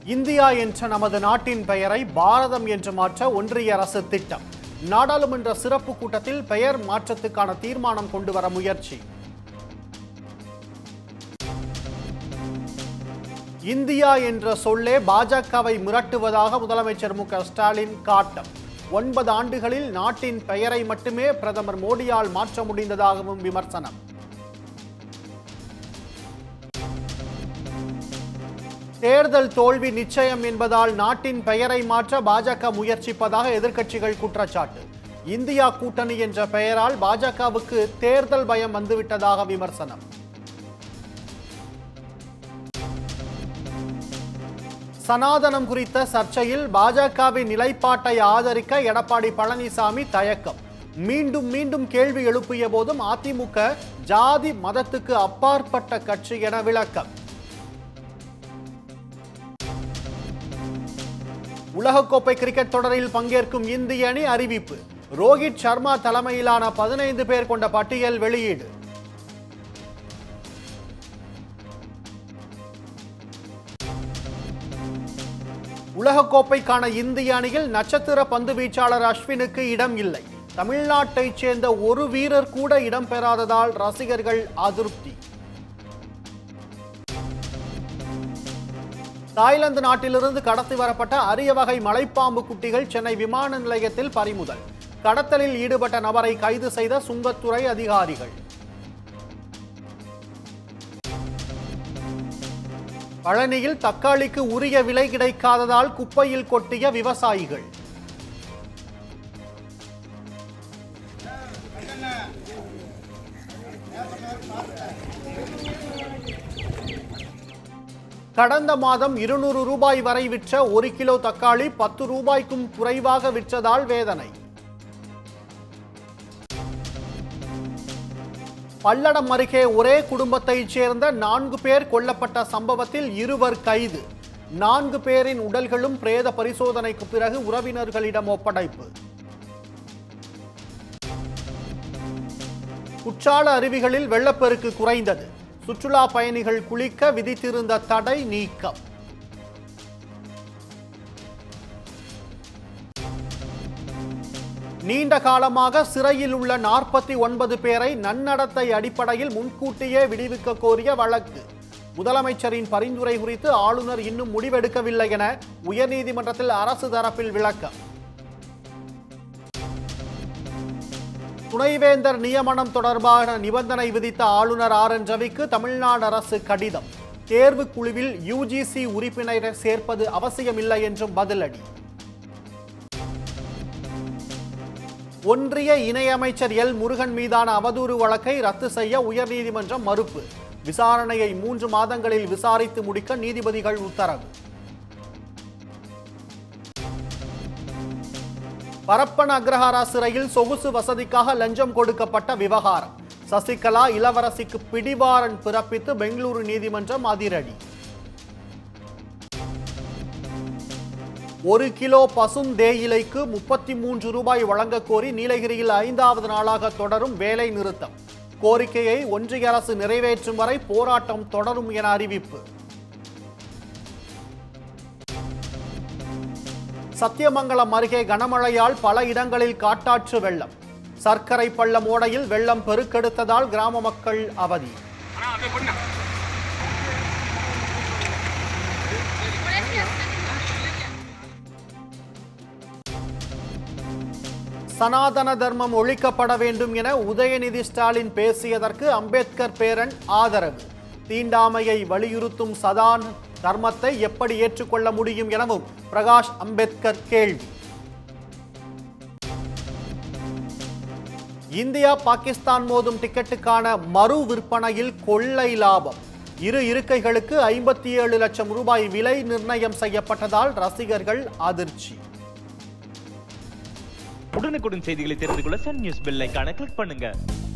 India என்ற நமது நாட்டின் பெயரை பாரதம் என்று மாற்ற ஒன்றிய அரசு திட்டம் நாடாளுமன்ற சிறப்பு கூட்டத்தில் பெயர் மாற்றத்துக்கான தீர்மானம் கொண்டு வர முயற்சி இந்தியா என்ற சொல்லே பாஜகவை மிரட்டுவதாக முதலமைச்சர் மு க ஸ்டாலின் காட்டம் ஒன்பது ஆண்டுகளில் நாட்டின் பெயரை மட்டுமே பிரதமர் மோடியால் மாற்ற முடிந்ததாகவும் விமர்சனம் தேர்தல் தோல்வி நிச்சயம் என்பதால் நாட்டின் பெயரை மாற்ற பாஜக முயற்சிப்பதாக எதிர்க்கட்சிகள் குற்றச்சாட்டு இந்தியா கூட்டணி என்ற பெயரால் பாஜகவுக்கு தேர்தல் பயம் வந்துவிட்டதாக விமர்சனம் சனாதனம் குறித்த சர்ச்சையில் பாஜகவின் நிலைப்பாட்டை ஆதரிக்க எடப்பாடி பழனிசாமி தயக்கம் மீண்டும் மீண்டும் கேள்வி எழுப்பிய போதும் அதிமுக ஜாதி மதத்துக்கு அப்பாற்பட்ட கட்சி என விளக்கம் உலகக்கோப்பை கிரிக்கெட் தொடரில் பங்கேற்கும் இந்திய அணி அறிவிப்பு ரோஹித் சர்மா தலைமையிலான பதினைந்து பேர் கொண்ட பட்டியல் வெளியீடு உலகக்கோப்பைக்கான இந்திய அணியில் நட்சத்திர பந்து வீச்சாளர் அஸ்வினுக்கு இடம் இல்லை தமிழ்நாட்டைச் சேர்ந்த ஒரு வீரர் கூட இடம் பெறாததால் ரசிகர்கள் அதிருப்தி தாய்லாந்து நாட்டிலிருந்து கடத்தி வரப்பட்ட அரிய வகை மலைப்பாம்பு குட்டிகள் சென்னை விமான நிலையத்தில் பறிமுதல் கடத்தலில் ஈடுபட்ட நபரை கைது செய்த சுங்கத்துறை அதிகாரிகள் பழனியில் தக்காளிக்கு உரிய விலை கிடைக்காததால் குப்பையில் கொட்டிய விவசாயிகள் கடந்த மாதம் இருநூறு ரூபாய் வரை விற்ற ஒரு கிலோ தக்காளி பத்து ரூபாய்க்கும் குறைவாக விற்றதால் வேதனை பல்லடம் அருகே ஒரே குடும்பத்தைச் சேர்ந்த நான்கு பேர் கொல்லப்பட்ட சம்பவத்தில் இருவர் கைது நான்கு பேரின் உடல்களும் பிரேத பரிசோதனைக்கு பிறகு உறவினர்களிடம் ஒப்படைப்பு குற்றால அருவிகளில் வெள்ளப்பெருக்கு குறைந்தது சுற்றுலா பயணிகள் குளிக்க விதித்திருந்த தடை நீக்கம் நீண்ட காலமாக சிறையில் உள்ள நாற்பத்தி ஒன்பது பேரை நன்னடத்தை அடிப்படையில் முன்கூட்டியே விடுவிக்க கோரிய வழக்கு முதலமைச்சரின் பரிந்துரை குறித்து ஆளுநர் இன்னும் முடிவெடுக்கவில்லை என உயர்நீதிமன்றத்தில் அரசு தரப்பில் விளக்கம் துணைவேந்தர் நியமனம் தொடர்பான நிபந்தனை விதித்த ஆளுநர் ஆர் என் ரவிக்கு தமிழ்நாடு அரசு கடிதம் தேர்வு குழுவில் யுஜிசி உறுப்பினரை சேர்ப்பது அவசியமில்லை என்றும் பதிலடி ஒன்றிய இணையமைச்சர் எல் முருகன் மீதான அவதூறு வழக்கை ரத்து செய்ய உயர்நீதிமன்றம் மறுப்பு விசாரணையை மூன்று மாதங்களில் விசாரித்து முடிக்க நீதிபதிகள் உத்தரவு பரப்பன அக்ரஹாரா சிறையில் சொகுசு வசதிக்காக லஞ்சம் கொடுக்கப்பட்ட விவகாரம் சசிகலா இளவரசிக்கு பிடிவாரன் பிறப்பித்து பெங்களூரு நீதிமன்றம் அதிரடி ஒரு கிலோ பசும் தேயிலைக்கு முப்பத்தி மூன்று ரூபாய் வழங்கக் கோரி நீலகிரியில் ஐந்தாவது நாளாக தொடரும் வேலை நிறுத்தம் கோரிக்கையை ஒன்றிய அரசு நிறைவேற்றும் வரை போராட்டம் தொடரும் என அறிவிப்பு சத்தியமங்கலம் அருகே கனமழையால் பல இடங்களில் காட்டாற்று வெள்ளம் சர்க்கரை பள்ளம் ஓடையில் வெள்ளம் பெருக்கெடுத்ததால் கிராம மக்கள் அவதி சனாதன தர்மம் ஒழிக்கப்பட வேண்டும் என உதயநிதி ஸ்டாலின் பேசியதற்கு அம்பேத்கர் பேரன் ஆதரவு தீண்டாமையை வலியுறுத்தும் சதான் தர்மத்தை எப்படி ஏற்றுக்கொள்ள முடியும் எனவும் பிரகாஷ் அம்பேத்கர் கேள்வி இந்தியா பாகிஸ்தான் மோதும் டிக்கெட்டுக்கான மறு விற்பனையில் கொள்ளை லாபம் இரு இருக்கைகளுக்கு ஐம்பத்தி ஏழு லட்சம் ரூபாய் விலை நிர்ணயம் செய்யப்பட்டதால் ரசிகர்கள் அதிர்ச்சி உடனுக்குடன் செய்திகளை தெரிந்து கொள்ள சன் நியூஸ் பெல் ஐகானை கிளிக் பண்ணுங்க